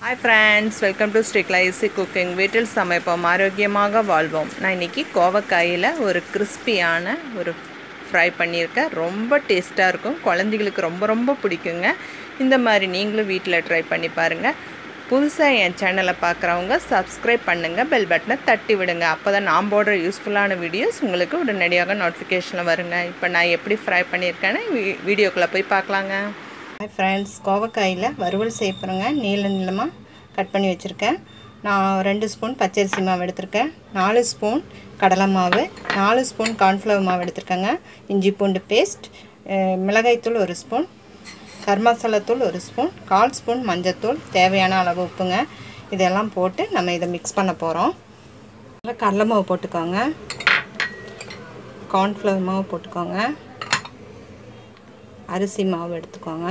hi friends welcome to ஸ்ரீக்லா easy cooking வீட்டில் சமைப்போம் ஆரோக்கியமாக வாழ்வோம் நான் இன்றைக்கி கோவக்காயில் ஒரு கிறிஸ்பியான ஒரு ஃப்ரை பண்ணியிருக்கேன் ரொம்ப டேஸ்ட்டாக இருக்கும் குழந்தைங்களுக்கு ரொம்ப ரொம்ப பிடிக்குங்க இந்த மாதிரி நீங்களும் வீட்டில் ட்ரை பண்ணி பாருங்கள் புதுசாக என் சேனலை பார்க்குறவங்க சப்ஸ்கிரைப் பண்ணுங்கள் பெல் பட்டனை தட்டி விடுங்க அப்போ தான் நான் போடுற யூஸ்ஃபுல்லான வீடியோஸ் உங்களுக்கு உடனடியாக நோட்டிஃபிகேஷனில் வருங்க இப்போ நான் எப்படி ஃப்ரை பண்ணியிருக்கேன்னு வீ- வீடியோக்குள்ளே போய் பார்க்கலாங்க ஹாய் ஃப்ரெண்ட்ஸ் கோவக்காயில் வறுவல் செய்ய போகிறேங்க நீள நீளமாக கட் பண்ணி வச்சுருக்கேன் நான் ரெண்டு ஸ்பூன் பச்சரிசி மாவு எடுத்திருக்கேன் நாலு ஸ்பூன் கடலை மாவு நாலு ஸ்பூன் கார்ன்ஃப்ளவர் மாவு எடுத்திருக்கேங்க இஞ்சி பூண்டு பேஸ்ட் அஹ், மிளகாய்த்தூள் ஒரு ஸ்பூன் கரம் மசாலா தூள் ஒரு ஸ்பூன் கால் ஸ்பூன் மஞ்சத்தூள் தேவையான அளவு உப்புங்க இதெல்லாம் போட்டு நம்ம இதை மிக்ஸ் பண்ண போகிறோம் கடலை மாவு போட்டுக்கோங்க கார்ன்ஃப்ளவர் மாவு போட்டுக்கோங்க அரிசி மாவு எடுத்துக்கோங்க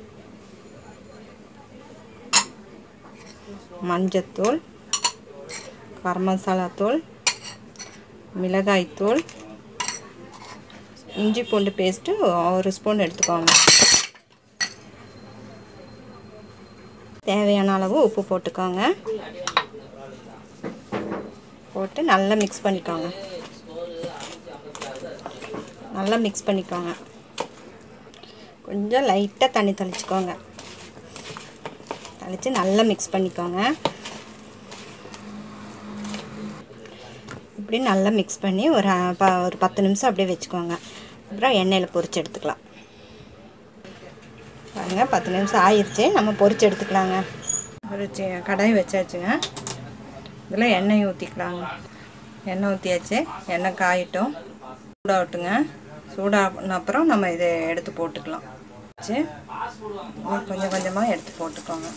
மஞ்சத்தூள் கரம் மசாலா தூள் மிளகாய்த்தூள் இஞ்சி பூண்டு பேஸ்ட்டு ஒரு ஸ்பூன் எடுத்துக்கோங்க தேவையான அளவு உப்பு போட்டுக்கோங்க போட்டு நல்லா மிக்ஸ் பண்ணிக்கோங்க நல்லா மிக்ஸ் பண்ணிக்கோங்க கொஞ்சம் லைட்டாக தண்ணி தெளிச்சுக்கோங்க தெளித்து நல்லா மிக்ஸ் பண்ணிக்கோங்க இப்படி நல்லா மிக்ஸ் பண்ணி ஒரு அஹ், ப ஒரு பத்து நிமிஷம் அப்படியே வச்சுக்கோங்க அப்புறம் எண்ணெயில் பொரிச்சு எடுத்துக்கலாம் பாருங்கள் பத்து நிமிஷம் ஆயிடுச்சு நம்ம பொரிச்சு எடுத்துக்கலாங்க ஒரு சி- கடாய் வச்சாச்சுங்க இதில் எண்ணெய் ஊற்றிக்கலாங்க எண்ணெய் ஊற்றியாச்சு எண்ணெய் காயட்டும் சூடாகட்டுங்க சூடான அப்புறம் நம்ம இதை எடுத்து போட்டுக்கலாம் வச்சு கொஞ்சம் கொஞ்சமாக எடுத்து போட்டுக்கோங்க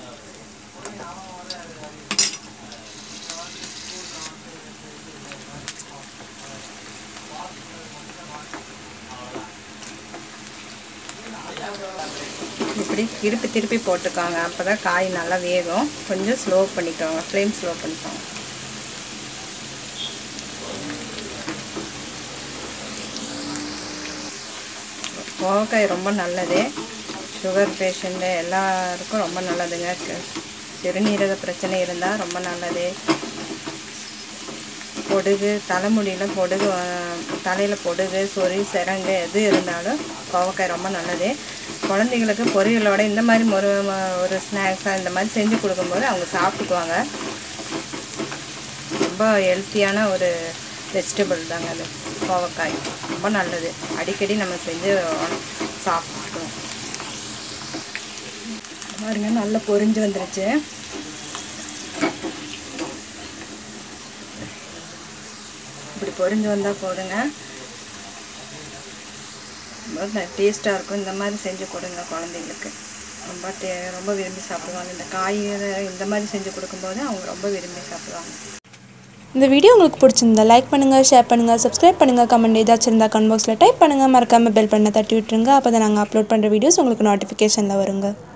இப்படி திருப்பி திருப்பி போட்டுக்கோங்க அப்போ தான் காய் நல்லா வேகும் கொஞ்சம் ஸ்லோ பண்ணிக்கோங்க ஃப்ளேம் ஸ்லோ பண்ணிக்கோங்க கோவக்காய் ரொம்ப நல்லது சுகர் பேஷண்ட்டு எல்லாருக்கும் ரொம்ப நல்லதுங்க க- சிறுநீரக பிரச்சனை இருந்தால் ரொம்ப நல்லது பொடுகு தலைமுடியில் பொடுகு தலையில் பொடுகு சொறி சிரங்கு எது இருந்தாலும் கோவக்காய் ரொம்ப நல்லது குழந்தைங்களுக்கு பொரியலோட இந்த மாதிரி ஒரு ஒரு ஸ்நாக்ஸாக இந்த மாதிரி செஞ்சு கொடுக்கும்போது அவங்க சாப்பிட்டுக்குவாங்க ரொம்ப ஹெல்த்தியான ஒரு வெஜிடபிள் தாங்க அது கோவக்காய் ரொம்ப நல்லது அடிக்கடி நம்ம செஞ்சு சாப்பிட்டுக்கணும் பாருங்க நல்லா பொரிஞ்சு வந்துருச்சு இப்படி பொரிஞ்சு வந்தால் போதுங்க ரொம்ப டேஸ்ட்டாக இருக்கும் இந்த மாதிரி செஞ்சு கொடுங்க குழந்தைங்களுக்கு ரொம்ப டே ரொம்ப விரும்பி சாப்பிடுவாங்க இந்த காய்கறி இந்த மாதிரி செஞ்சு கொடுக்கும்போது அவங்க ரொம்ப விரும்பி சாப்பிடுவாங்க இந்த வீடியோ உங்களுக்கு பிடிச்சிருந்தா லைக் பண்ணுங்கள் ஷேர் பண்ணுங்கள் சப்ஸ்கிரைப் பண்ணுங்கள் கமெண்ட் ஏதாச்சும் இருந்தால் கமெண்ட் பாக்ஸில் டைப் பண்ணுங்கள் மறக்காமல் பெல் பண்ண தட்டி விட்டுருங்க அப்போ தான் நாங்கள் அப்லோட் பண்ணுற வீடியோஸ் உங்களுக்கு நோட்டிஃபிகேஷனில் வருங்க